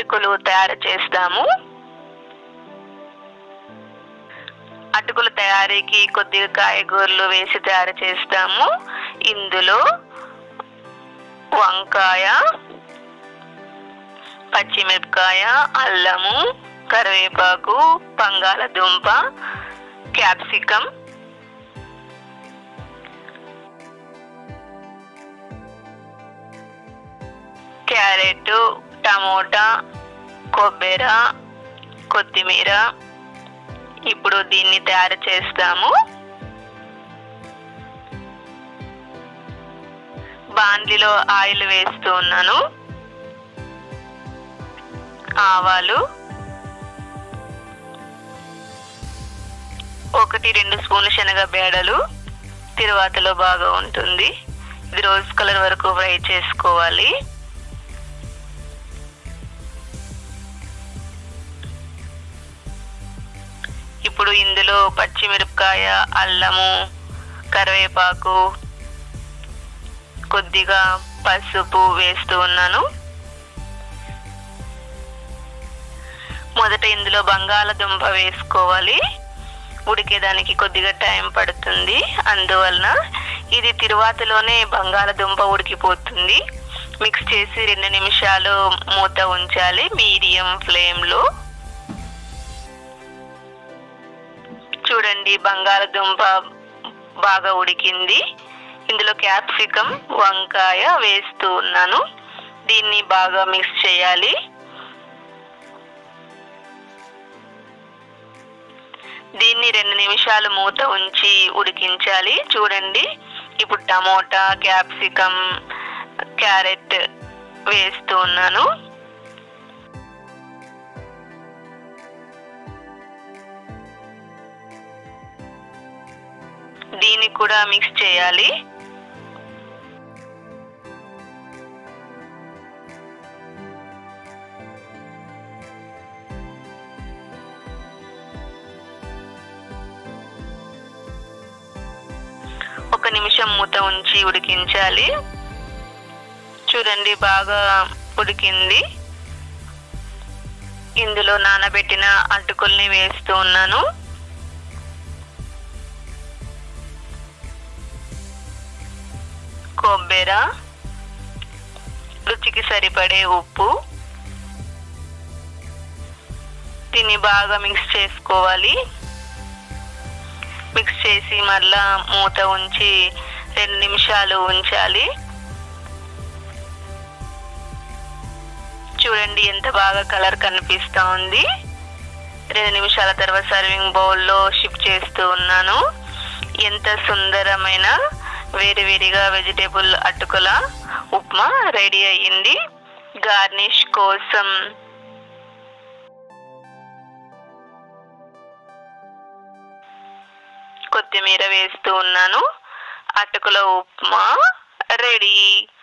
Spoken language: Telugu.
అటుకులు తయారు చేస్తాము అటుకుల తయారీకి కొద్దిగా కాయగూరలు వేసి తయారు చేస్తాము ఇందులో వంకాయ పచ్చిమిరపకాయ అల్లము కరివేపాకు బంగాళదుంప క్యాప్సికం క్యారెట్ టమోటా కొబ్బెర కొత్తిమీర ఇప్పుడు దీన్ని తయారు చేస్తాము బాండ్లీలో ఆయిల్ వేస్తూ ఉన్నాను ఆవాలు ఒకటి రెండు స్పూన్లు శనగ బేడలు తిరువాతలో బాగా ఉంటుంది ఇది రోజ్ కలర్ వరకు ఫ్రై చేసుకోవాలి ఇప్పుడు ఇందులో పచ్చిమిరపకాయ అల్లము కరివేపాకు కొద్దిగా పసుపు వేస్తూ ఉన్నాను మొదట ఇందులో బంగాళదుంప వేసుకోవాలి ఉడికేదానికి కొద్దిగా టైం పడుతుంది అందువలన ఇది తిరువాతలోనే బంగాళదుంప ఉడికిపోతుంది మిక్స్ చేసి రెండు నిమిషాలు మూత ఉంచాలి మీడియం ఫ్లేమ్లో చూడండి బంగాళదుంప బాగా ఉడికింది ఇందులో క్యాప్సికం వంకాయ వేస్తూ ఉన్నాను దీన్ని బాగా మిక్స్ చేయాలి దీన్ని రెండు నిమిషాలు మూత ఉంచి ఉడికించాలి చూడండి ఇప్పుడు టమోటా క్యాప్సికం క్యారెట్ వేస్తూ ఉన్నాను దీన్ని కూడా మిక్స్ చేయాలి ఒక నిమిషం మూత ఉంచి ఉడికించాలి చూడండి బాగా ఉడికింది ఇందులో నానబెట్టిన అటుకుల్ని వేస్తూ ఉన్నాను కొబ్బెర రుచికి సరిపడే ఉప్పు దీన్ని బాగా మిక్స్ చేసుకోవాలి మిక్స్ చేసి మళ్ళా మూత ఉంచి రెండు నిమిషాలు ఉంచాలి చూడండి ఎంత బాగా కలర్ కనిపిస్తా ఉంది రెండు నిమిషాల తర్వాత సర్వింగ్ బౌల్లో షిఫ్ట్ చేస్తూ ఉన్నాను ఎంత సుందరమైన వేడి వేడిగా వెజిటేబుల్ అటుకుల ఉప్మా రెడీ అయ్యింది గార్నిష్ కోసం కొత్తిమీర వేస్తూ ఉన్నాను అటుకుల ఉప్మా రెడీ